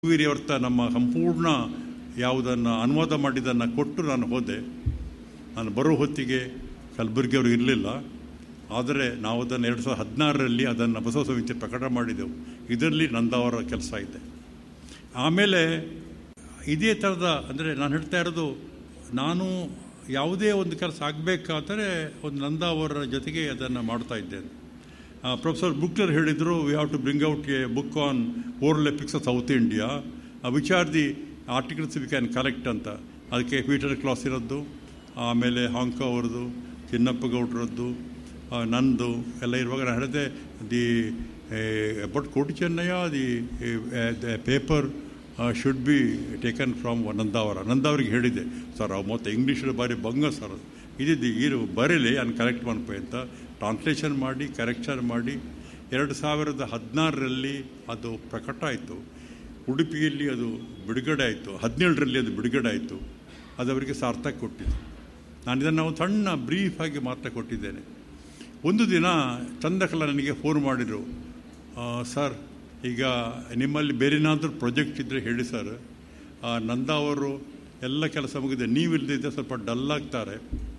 ವೀರ್ಯವರ್ತ ನಮ್ಮ ಸಂಪೂರ್ಣ ಯಾವುದನ್ನು ಅನುವಾದ ಮಾಡಿದ್ದನ್ನು ಕೊಟ್ಟು ನಾನು ಹೋದೆ ನಾನು ಬರೋ ಹೊತ್ತಿಗೆ ಕಲಬುರಗಿ ಅವರು ಇರಲಿಲ್ಲ ಆದರೆ ನಾವು ಅದನ್ನು ಎರಡು ಸಾವಿರದ ಹದಿನಾರರಲ್ಲಿ ಅದನ್ನು ಬಸವ ಸಮಿತಿ ಪ್ರಕಟ ಮಾಡಿದೆವು ಇದರಲ್ಲಿ ನಂದಾವರ ಕೆಲಸ ಇದೆ ಆಮೇಲೆ ಇದೇ ಥರದ ಅಂದರೆ ನಾನು ಹೇಳ್ತಾ ಇರೋದು ನಾನು ಯಾವುದೇ ಒಂದು ಕೆಲಸ ಆಗಬೇಕಾದರೆ ಒಂದು ನಂದಾವರ ಜೊತೆಗೆ ಅದನ್ನು ಮಾಡ್ತಾ ಇದ್ದೇನೆ ಪ್ರೊಫೆಸರ್ ಬುಕ್ಲರ್ ಹೇಳಿದರು we have to bring out a book on oral epics of south India which are the articles we can collect ಅಂತ ಅದಕ್ಕೆ ಪೀಟರ್ ಕ್ಲಾಸ್ ಇರೋದು ಆಮೇಲೆ ಹಾಂಕೋ ಅವ್ರದ್ದು ಚಿನ್ನಪ್ಪ ಗೌಡ್ರದ್ದು ಆ, ನಂದು ಎಲ್ಲ ಇರುವಾಗ ನಾನು ಹೇಳಿದೆ the but Koti Chennayya the paper should be taken from Nandavara ನಂದಾವರಿಗೆ ಹೇಳಿದೆ ಸರ್ ಅವು ಮತ್ತೆ ಇಂಗ್ಲೀಷಲ್ಲಿ ಬಾರಿ ಬಂಗ ಸರ್ ಅದು ಇದಿದ್ದು ಇರು ಬರೀಲಿ ನಾನು ಕರೆಕ್ಟ್ ಮಾಡ್ಪೆ ಅಂತ ಟ್ರಾನ್ಸ್ಲೇಷನ್ ಮಾಡಿ ಕರೆಕ್ಷನ್ ಮಾಡಿ ಎರಡು ಸಾವಿರದ ಹದಿನಾರರಲ್ಲಿ ಅದು ಪ್ರಕಟ ಆಯಿತು ಉಡುಪಿಯಲ್ಲಿ ಅದು ಬಿಡುಗಡೆ ಆಯಿತು ಹದಿನೇಳರಲ್ಲಿ ಅದು ಬಿಡುಗಡೆ ಆಯಿತು ಅದು ಅವರಿಗೆ ಸಾರ್ಥಕ ಕೊಟ್ಟಿದ್ದು ನಾನು ಇದನ್ನು ಒಂದು ಸಣ್ಣ ಬ್ರೀಫ್ ಆಗಿ ಮಾತ್ರ ಕೊಟ್ಟಿದ್ದೇನೆ ಒಂದು ದಿನ ಚಂದಕಲಾ ನನಗೆ ಫೋನ್ ಮಾಡಿದರು ಆ, ಸರ್ ಈಗ ನಿಮ್ಮಲ್ಲಿ ಬೇರೆನಾದರೂ ಪ್ರಾಜೆಕ್ಟ್ ಇದ್ದರೆ ಹೇಳಿ ಸರ್ ಆ, ನಂದಾ ಅವರು ಎಲ್ಲ ಕೆಲಸ ಮುಗಿದೆ ನೀವಿಲ್ಲದಿದ್ದರೆ ಸ್ವಲ್ಪ ಡಲ್ ಆಗ್ತಾರೆ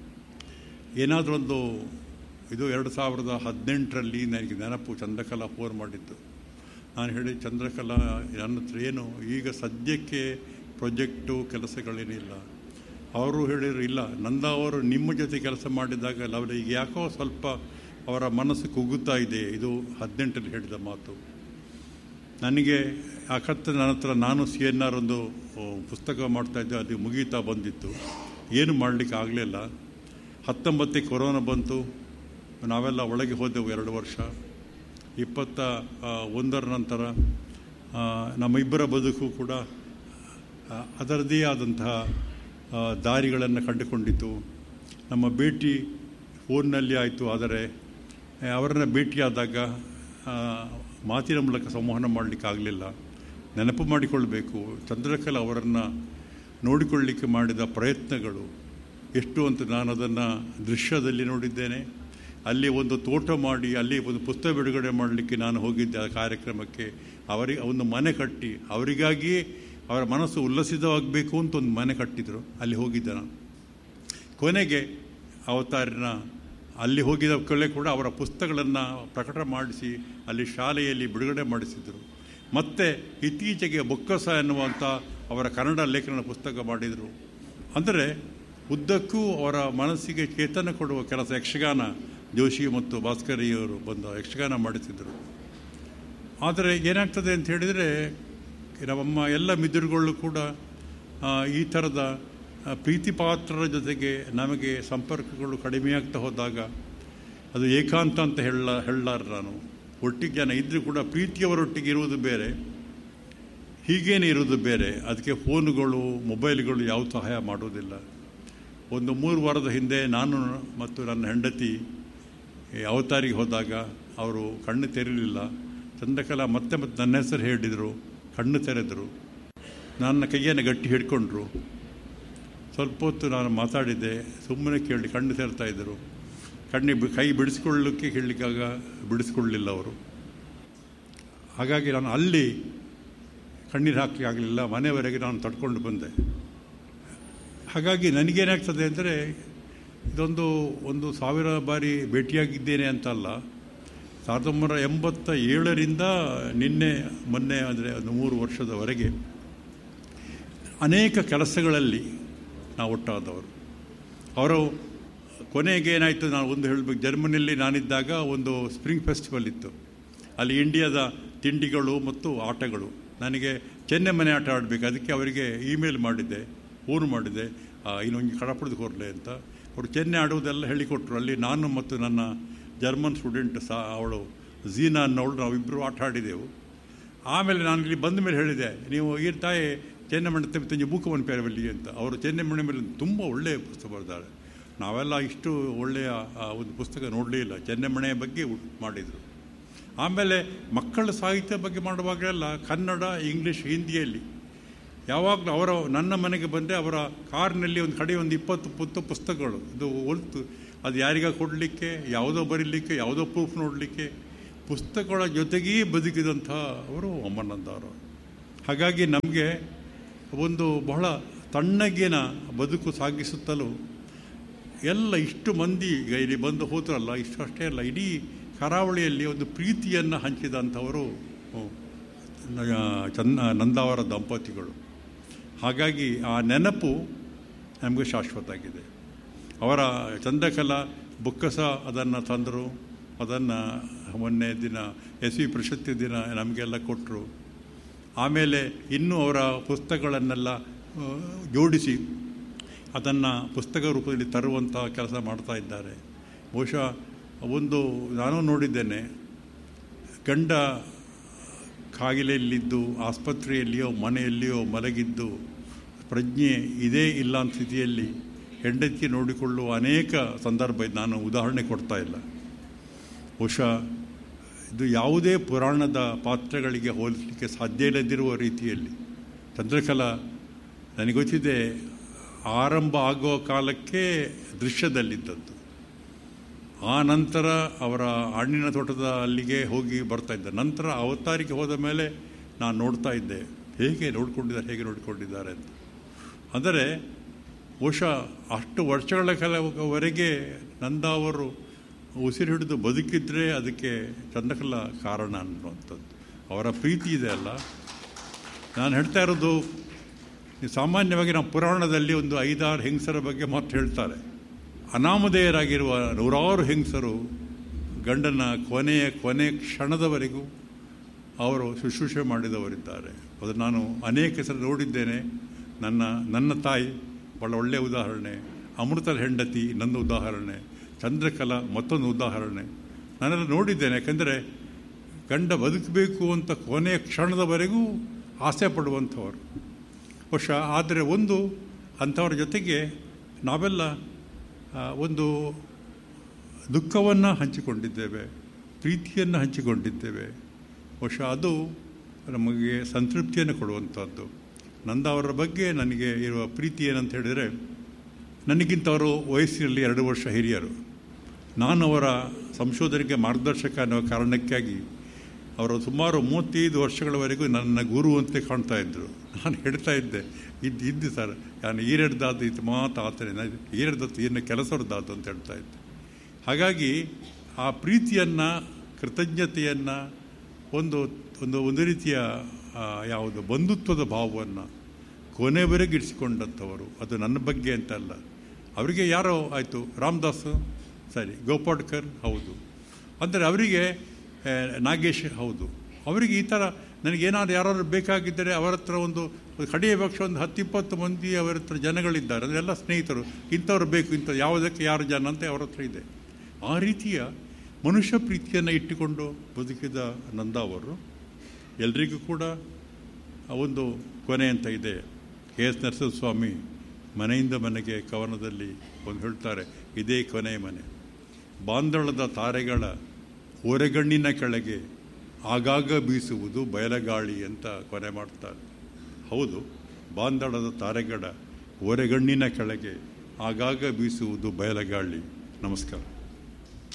ಏನಾದರೂ ಒಂದು ಇದು ಎರಡು ಸಾವಿರದ ಹದಿನೆಂಟರಲ್ಲಿ ನನಗೆ ನೆನಪು ಚಂದ್ರಕಲಾ ಫೋನ್ ಮಾಡಿದ್ದು ನಾನು ಹೇಳಿ ಚಂದ್ರಕಲಾ ನನ್ನ ಹತ್ರ ಏನು ಈಗ ಸದ್ಯಕ್ಕೆ ಪ್ರಾಜೆಕ್ಟು ಕೆಲಸಗಳೇನಿಲ್ಲ ಅವರು ಹೇಳಿದ್ರು ಇಲ್ಲ ನಂದ ಅವರು ನಿಮ್ಮ ಜೊತೆ ಕೆಲಸ ಮಾಡಿದಾಗ ಅವರಿಗೆ ಯಾಕೋ ಸ್ವಲ್ಪ ಅವರ ಮನಸ್ಸು ಕುಗ್ಗುತ್ತಾ ಇದೆ ಇದು ಹದಿನೆಂಟರಲ್ಲಿ ಹೇಳಿದ ಮಾತು ನನಗೆ ಅಕತ್ತ ನನ್ನ ಹತ್ರ ನಾನು ಸಿ ಎನ್ ಆರ್ ಒಂದು ಆ, ಪುಸ್ತಕ ಮಾಡ್ತಾಯಿದ್ದೆ ಅದು ಮುಗೀತಾ ಬಂದಿತ್ತು ಏನು ಮಾಡಲಿಕ್ಕೆ ಆಗಲಿಲ್ಲ ಹತ್ತೊಂಬತ್ತಕ್ಕೆ ಕೊರೋನಾ ಬಂತು ನಾವೆಲ್ಲ ಒಳಗೆ ಹೋದೆವು ಎರಡು ವರ್ಷ ಇಪ್ಪತ್ತ ಆ, ಒಂದರ ನಂತರ ಆ, ನಮ್ಮ ಇಬ್ಬರ ಬದುಕು ಕೂಡ ಆ, ಅದರದ್ದೇ ಆದಂತಹ ಆ, ದಾರಿಗಳನ್ನು ಕಂಡುಕೊಂಡಿತು ನಮ್ಮ ಭೇಟಿ ಫೋನ್ನಲ್ಲಿ ಆಯಿತು ಆದರೆ ಆ, ಅವರನ್ನ ಭೇಟಿಯಾದಾಗ ಆ, ಮಾತಿನ ಮೂಲಕ ಸಂವಹನ ಮಾಡಲಿಕ್ಕಾಗಲಿಲ್ಲ ನೆನಪು ಮಾಡಿಕೊಳ್ಬೇಕು ಚಂದ್ರಕಲಾ ಅವರನ್ನು ನೋಡಿಕೊಳ್ಳಿಕ್ಕೆ ಮಾಡಿದ ಪ್ರಯತ್ನಗಳು ಎಷ್ಟು ಅಂತ ನಾನು ಅದನ್ನು ದೃಶ್ಯದಲ್ಲಿ ನೋಡಿದ್ದೇನೆ ಅಲ್ಲಿ ಒಂದು ತೋಟ ಮಾಡಿ ಅಲ್ಲಿ ಒಂದು ಪುಸ್ತಕ ಬಿಡುಗಡೆ ಮಾಡಲಿಕ್ಕೆ ನಾನು ಹೋಗಿದ್ದೆ ಆ ಕಾರ್ಯಕ್ರಮಕ್ಕೆ ಅವರಿಗೆ ಒಂದು ಮನೆ ಕಟ್ಟಿ ಅವರಿಗಾಗಿಯೇ ಅವರ ಮನಸ್ಸು ಉಲ್ಲಸಿತವಾಗಬೇಕು ಅಂತ ಒಂದು ಮನೆ ಕಟ್ಟಿದರು ಅಲ್ಲಿ ಹೋಗಿದ್ದೆ ನಾನು ಕೊನೆಗೆ ಅವತಾರಿನ ಅಲ್ಲಿ ಹೋಗಿದ ಕೊಲೆ ಕೂಡ ಅವರ ಪುಸ್ತಕಗಳನ್ನು ಪ್ರಕಟ ಮಾಡಿಸಿ ಅಲ್ಲಿ ಶಾಲೆಯಲ್ಲಿ ಬಿಡುಗಡೆ ಮಾಡಿಸಿದರು ಮತ್ತು ಇತ್ತೀಚೆಗೆ ಬೊಕ್ಕಸ ಎನ್ನುವಂಥ ಅವರ ಕನ್ನಡ ಲೇಖನ ಪುಸ್ತಕ ಮಾಡಿದರು ಅಂದರೆ ಉದ್ದಕ್ಕೂ ಅವರ ಮನಸ್ಸಿಗೆ ಚೇತನ ಕೊಡುವ ಕೆಲಸ ಯಕ್ಷಗಾನ ಜೋಶಿ ಮತ್ತು ಭಾಸ್ಕರಿಯವರು ಬಂದು ಯಕ್ಷಗಾನ ಮಾಡಿಸಿದರು ಆದರೆ ಏನಾಗ್ತದೆ ಅಂತ ಹೇಳಿದರೆ ನಮ್ಮಮ್ಮ ಎಲ್ಲ ಮಿದುರುಗಳು ಕೂಡ ಆ, ಈ ಥರದ ಆ, ಪ್ರೀತಿ ಪಾತ್ರರ ಜೊತೆಗೆ ನಮಗೆ ಸಂಪರ್ಕಗಳು ಕಡಿಮೆಯಾಗ್ತಾ ಹೋದಾಗ ಅದು ಏಕಾಂತ ಅಂತ ಹೇಳ ಹೇಳಲಾರ ನಾನು ಒಟ್ಟಿಗೆ ಜನ ಇದ್ದರೂ ಕೂಡ ಪ್ರೀತಿಯವರೊಟ್ಟಿಗೆ ಇರುವುದು ಬೇರೆ ಹೀಗೇನೆ ಇರುವುದು ಬೇರೆ ಅದಕ್ಕೆ ಫೋನುಗಳು ಮೊಬೈಲ್ಗಳು ಯಾವ ಸಹಾಯ ಮಾಡೋದಿಲ್ಲ ಒಂದು ಮೂರು ವಾರದ ಹಿಂದೆ ನಾನು ಮತ್ತು ನನ್ನ ಹೆಂಡತಿ ಈ ಅವತಾರಿಗೆ ಹೋದಾಗ ಅವರು ಕಣ್ಣು ತೆರೀಲಿಲ್ಲ ಚಂದ್ರಕಲಾ ಮತ್ತೆ ಮತ್ತೆ ನನ್ನ ಹೆಸರು ಹೇಳಿದರು ಕಣ್ಣು ತೆರೆದರು ನನ್ನ ಕೈಯನ್ನು ಗಟ್ಟಿ ಹಿಡ್ಕೊಂಡ್ರು ಸ್ವಲ್ಪ ಹೊತ್ತು ನಾನು ಮಾತಾಡಿದ್ದೆ ಸುಮ್ಮನೆ ಕೇಳಿ ಕಣ್ಣು ತೆರ್ತಾ ಇದ್ದರು ಕಣ್ಣಿ ಬಿ- ಕೈ ಬಿಡಿಸ್ಕೊಳ್ಳಲಿಕ್ಕೆ ಹೇಳಲಿಕ್ಕಾಗ ಬಿಡಿಸ್ಕೊಳ್ಳಲಿಲ್ಲ ಅವರು ಹಾಗಾಗಿ ನಾನು ಅಲ್ಲಿ ಕಣ್ಣೀರು ಹಾಕಲಿಕ್ಕೆ ಆಗಲಿಲ್ಲ ಮನೆಯವರೆಗೆ ನಾನು ತಡ್ಕೊಂಡು ಬಂದೆ ಹಾಗಾಗಿ ನನಗೇನಾಗ್ತದೆ ಅಂದರೆ ಇದೊಂದು ಒಂದು ಸಾವಿರ ಬಾರಿ ಭೇಟಿಯಾಗಿದ್ದೇನೆ ಅಂತಲ್ಲ ಸಾವಿರದ ಒಂಬೈನೂರ ಎಂಬತ್ತ ಏಳರಿಂದ ನಿನ್ನೆ ಮೊನ್ನೆ ಅಂದರೆ ಒಂದು ಮೂರು ವರ್ಷದವರೆಗೆ ಅನೇಕ ಕೆಲಸಗಳಲ್ಲಿ ನಾವು ಒಟ್ಟಾದವರು ಅವರು ಕೊನೆಗೆ ಏನಾಯಿತು ನಾನು ಒಂದು ಹೇಳಬೇಕು ಜರ್ಮನಿಯಲ್ಲಿ ನಾನಿದ್ದಾಗ ಒಂದು ಸ್ಪ್ರಿಂಗ್ ಫೆಸ್ಟಿವಲ್ ಇತ್ತು ಅಲ್ಲಿ ಇಂಡಿಯಾದ ತಿಂಡಿಗಳು ಮತ್ತು ಆಟಗಳು ನನಗೆ ಚೆನ್ನೈ ಮನೆ ಆಟ ಆಡಬೇಕು ಅದಕ್ಕೆ ಅವರಿಗೆ ಇಮೇಲ್ ಮಾಡಿದ್ದೆ ಫೋನ್ ಮಾಡಿದ್ದೆ ಆ, ಇನ್ನೊಂದು ಕಡಪಡದು ಕೊರಲೆ ಅಂತ ಅವರು ಚೆನ್ನೈ ಆಡುವುದೆಲ್ಲ ಹೇಳಿಕೊಟ್ರು ಅಲ್ಲಿ ನಾನು ಮತ್ತು ನನ್ನ ಜರ್ಮನ್ ಸ್ಟೂಡೆಂಟ್ ಸಹ ಅವಳು ಝೀನಾ ಅನ್ನೋಳು ನಾವಿಬ್ಬರು ಆಟ ಆಡಿದೆವು ಆಮೇಲೆ ನಾನು ಇಲ್ಲಿ ಬಂದ ಮೇಲೆ ಹೇಳಿದೆ ನೀವು ಈ ತಾಯಿ ಚೆನ್ನಮಣ್ಣೆ ತಂಜಿ ಬೂಕವನ್ ಪೇರವಲ್ಲಿ ಅಂತ ಅವರು ಚೆನ್ನಮಣ್ಣೆ ಮೇಲೆ ತುಂಬ ಒಳ್ಳೆಯ ಪುಸ್ತಕ ಬರೆದಾರೆ ನಾವೆಲ್ಲ ಇಷ್ಟು ಒಳ್ಳೆಯ ಆ, ಒಂದು ಪುಸ್ತಕ ನೋಡಲೇ ಇಲ್ಲ ಚೆನ್ನಮಣೆಯ ಬಗ್ಗೆ ಉ- ಮಾಡಿದರು ಆಮೇಲೆ ಮಕ್ಕಳ ಸಾಹಿತ್ಯ ಬಗ್ಗೆ ಮಾಡುವಾಗಲೆಲ್ಲ ಕನ್ನಡ ಇಂಗ್ಲೀಷ್ ಹಿಂದಿಯಲ್ಲಿ ಯಾವಾಗಲೂ ಅವರ ನನ್ನ ಮನೆಗೆ ಬಂದರೆ ಅವರ ಕಾರ್ನಲ್ಲಿ ಒಂದು ಕಡೆ ಒಂದು ಇಪ್ಪತ್ತು ಪುತ್ತ ಪುಸ್ತಕಗಳು ಇದು ಒಲ್ತು ಅದು ಯಾರಿಗ ಕೊಡಲಿಕ್ಕೆ ಯಾವುದೋ ಬರೀಲಿಕ್ಕೆ ಯಾವುದೋ ಪ್ರೂಫ್ ನೋಡಲಿಕ್ಕೆ ಪುಸ್ತಕಗಳ ಜೊತೆಗೇ ಬದುಕಿದಂಥ ಅವರು ಅಮ್ಮನಂದ ಅವರು ಹಾಗಾಗಿ ನಮಗೆ ಒಂದು ಬಹಳ ತಣ್ಣಗಿನ ಬದುಕು ಸಾಗಿಸುತ್ತಲೂ ಎಲ್ಲ ಇಷ್ಟು ಮಂದಿ ಈಗ ಇಲ್ಲಿ ಬಂದು ಹೋದ್ರಲ್ಲ ಇಷ್ಟು ಅಷ್ಟೇ ಅಲ್ಲ ಇಡೀ ಕರಾವಳಿಯಲ್ಲಿ ಒಂದು ಪ್ರೀತಿಯನ್ನು ಹಂಚಿದಂಥವರು ಹ್ಮ್, ನ- ಚನ್ನ ನಂದಾವರ ದಂಪತಿಗಳು ಹಾಗಾಗಿ ಆ ನೆನಪು ನಮಗೆ ಶಾಶ್ವತ ಆಗಿದೆ ಅವರ ಚಂದ್ರಕಲಾ ಬುಕ್ಕಸ ಅದನ್ನು ತಂದರು ಅದನ್ನು ಮೊನ್ನೆ ದಿನ ಎಸ್ ವಿ ಪ್ರಶಸ್ತಿ ದಿನ ನಮಗೆಲ್ಲ ಕೊಟ್ಟರು ಆಮೇಲೆ ಇನ್ನೂ ಅವರ ಪುಸ್ತಕಗಳನ್ನೆಲ್ಲ ಆ, ಜೋಡಿಸಿ ಅದನ್ನು ಪುಸ್ತಕ ರೂಪದಲ್ಲಿ ತರುವಂಥ ಕೆಲಸ ಮಾಡ್ತಾ ಇದ್ದಾರೆ ಬಹುಶಃ ಒಂದು ನಾನು ನೋಡಿದ್ದೇನೆ ಗಂಡ ಕಾಯಿಲೆಯಲ್ಲಿದ್ದು ಆಸ್ಪತ್ರೆಯಲ್ಲಿಯೋ ಮನೆಯಲ್ಲಿಯೋ ಮಲಗಿದ್ದು ಪ್ರಜ್ಞೆ ಇದೇ ಇಲ್ಲ ಅಂತ ಸ್ಥಿತಿಯಲ್ಲಿ ಹೆಂಡತಿ ನೋಡಿಕೊಳ್ಳುವ ಅನೇಕ ಸಂದರ್ಭ ಇದೆ ನಾನು ಉದಾಹರಣೆ ಕೊಡ್ತಾ ಇಲ್ಲ ಬಹುಶಃ ಇದು ಯಾವುದೇ ಪುರಾಣದ ಪಾತ್ರಗಳಿಗೆ ಹೋಲಿಸಲಿಕ್ಕೆ ಸಾಧ್ಯ ಇಲ್ಲದಿರುವ ರೀತಿಯಲ್ಲಿ ಚಂದ್ರಕಲಾ ನನಗೆ ಗೊತ್ತಿದೆ ಆರಂಭ ಆಗುವ ಕಾಲಕ್ಕೆ ದೃಶ್ಯದಲ್ಲಿದ್ದದ್ದು ಆ ನಂತರ ಅವರ ಹಣ್ಣಿನ ತೋಟದ ಅಲ್ಲಿಗೆ ಹೋಗಿ ಬರ್ತಾ ಇದ್ದೆ ನಂತರ ಅವತಾರಿಗೆ ಹೋದ ಮೇಲೆ ನಾನು ನೋಡ್ತಾ ಇದ್ದೆ ಹೇಗೆ ನೋಡ್ಕೊಂಡಿದ್ದಾರೆ ಹೇಗೆ ನೋಡಿಕೊಂಡಿದ್ದಾರೆ ಅಂತ ಅಂದರೆ ಬಹುಶಃ ಅಷ್ಟು ವರ್ಷಗಳ ಕಾಲವರೆಗೆ ನಂದ ಅವರು ಉಸಿರು ಹಿಡಿದು ಬದುಕಿದ್ರೆ ಅದಕ್ಕೆ ಚಂದ್ರಕಲಾ ಕಾರಣ ಅನ್ನುವಂಥದ್ದು ಅವರ ಪ್ರೀತಿ ಇದೆ ಅಲ್ಲ ನಾನು ಹೇಳ್ತಾ ಇರೋದು ಸಾಮಾನ್ಯವಾಗಿ ನಮ್ಮ ಪುರಾಣದಲ್ಲಿ ಒಂದು ಐದಾರು ಹೆಂಗಸರ ಬಗ್ಗೆ ಮಾತು ಹೇಳ್ತಾರೆ ಅನಾಮಧೇಯರಾಗಿರುವ ನೂರಾರು ಹೆಂಗಸರು ಗಂಡನ ಕೊನೆಯ ಕೊನೆ ಕ್ಷಣದವರೆಗೂ ಅವರು ಶುಶ್ರೂಷೆ ಮಾಡಿದವರಿದ್ದಾರೆ ಅದು ನಾನು ಅನೇಕ ಸಲ ನೋಡಿದ್ದೇನೆ ನನ್ನ ನನ್ನ ತಾಯಿ ಭಾಳ ಒಳ್ಳೆಯ ಉದಾಹರಣೆ ಅಮೃತದ ಹೆಂಡತಿ ನನ್ನ ಉದಾಹರಣೆ ಚಂದ್ರಕಲಾ ಮತ್ತೊಂದು ಉದಾಹರಣೆ ನಾನೆಲ್ಲ ನೋಡಿದ್ದೇನೆ ಯಾಕೆಂದರೆ ಗಂಡ ಬದುಕಬೇಕು ಅಂತ ಕೊನೆಯ ಕ್ಷಣದವರೆಗೂ ಆಸೆ ಪಡುವಂಥವರು ಬಹುಶಃ ಆದರೆ ಒಂದು ಅಂಥವ್ರ ಜೊತೆಗೆ ನಾವೆಲ್ಲ ಆ, ಒಂದು ದುಃಖವನ್ನು ಹಂಚಿಕೊಂಡಿದ್ದೇವೆ ಪ್ರೀತಿಯನ್ನು ಹಂಚಿಕೊಂಡಿದ್ದೇವೆ ಬಹುಶಃ ಅದು ನಮಗೆ ಸಂತೃಪ್ತಿಯನ್ನು ಕೊಡುವಂಥದ್ದು ನಂದ ಅವರ ಬಗ್ಗೆ ನನಗೆ ಇರುವ ಪ್ರೀತಿ ಏನಂತ ಹೇಳಿದರೆ ನನಗಿಂತ ಅವರು ವಯಸ್ಸಿನಲ್ಲಿ ಎರಡು ವರ್ಷ ಹಿರಿಯರು ನಾನು ಅವರ ಸಂಶೋಧನೆಗೆ ಮಾರ್ಗದರ್ಶಕ ಅನ್ನೋ ಕಾರಣಕ್ಕಾಗಿ ಅವರು ಸುಮಾರು ಮೂವತ್ತೈದು ವರ್ಷಗಳವರೆಗೂ ನನ್ನ ಗುರು ಅಂತ ಕಾಣ್ತಾ ಇದ್ದರು ನಾನು ಹೇಳ್ತಾ ಇದ್ದೆ ಇದ್ದು ಇದ್ದು ಸರ್ ನಾನು ಈರೆಡ್ದಾದ್ದು ಇದು ಮಾತು ಆತನೇ ಈರೆಡ್ದತ್ತು ಏನು ಕೆಲಸವ್ರದ್ದಾದ್ದು ಅಂತ ಹೇಳ್ತಾ ಇದ್ದೆ ಹಾಗಾಗಿ ಆ ಪ್ರೀತಿಯನ್ನು ಕೃತಜ್ಞತೆಯನ್ನು ಒಂದು ಒಂದು ಒಂದು ರೀತಿಯ ಆ, ಯಾವುದು ಬಂಧುತ್ವದ ಭಾವವನ್ನು ಕೊನೆವರೆಗೆ ಇರಿಸಿಕೊಂಡಂಥವರು ಅದು ನನ್ನ ಬಗ್ಗೆ ಅಂತ ಅಲ್ಲ ಅವರಿಗೆ ಯಾರೋ ಆಯಿತು ರಾಮದಾಸ್ ಸರಿ ಗೋಪಾಡ್ಕರ್ ಹೌದು ಅಂದರೆ ಅವರಿಗೆ ಆ, ನಾಗೇಶ್ ಹೌದು ಅವರಿಗೆ ಈ ಥರ ನನಗೇನಾದ್ರು ಯಾರಾದ್ರು ಬೇಕಾಗಿದ್ದರೆ ಅವರ ಹತ್ರ ಒಂದು ಕಡೆಯ ಪಕ್ಷ ಒಂದು ಹತ್ತಿಪ್ಪತ್ತು ಮಂದಿ ಅವರ ಹತ್ರ ಜನಗಳಿದ್ದಾರೆ ಅದೆಲ್ಲ ಸ್ನೇಹಿತರು ಇಂಥವ್ರು ಬೇಕು ಇಂಥ ಯಾವುದಕ್ಕೆ ಯಾರು ಜನ ಅಂತ ಅವರ ಹತ್ರ ಇದೆ ಆ ರೀತಿಯ ಮನುಷ್ಯ ಪ್ರೀತಿಯನ್ನು ಇಟ್ಟುಕೊಂಡು ಬದುಕಿದ ನಂದ ಅವರು ಎಲ್ರಿಗೂ ಕೂಡ ಆ ಒಂದು ಕೊನೆ ಅಂತ ಇದೆ ಕೆ ಎಸ್ ನರಸಿಂಹಸ್ವಾಮಿ ಮನೆಯಿಂದ ಮನೆಗೆ ಕವನದಲ್ಲಿ ಒಂದು ಹೇಳ್ತಾರೆ ಇದೇ ಕೊನೆಯ ಮನೆ ಬಾಂದಳದ ತಾರೆಗಳ ಓರೆಗಣ್ಣಿನ ಕೆಳಗೆ ಆಗಾಗ ಬೀಸುವುದು ಬಯಲಗಾಳಿ ಅಂತ ಕೊನೆ ಮಾಡ್ತಾರೆ ಹೌದು ಬಾಂದಳದ ತಾರೆಗಳ ಓರೆಗಣ್ಣಿನ ಕೆಳಗೆ ಆಗಾಗ ಬೀಸುವುದು ಬಯಲಗಾಳಿ ನಮಸ್ಕಾರ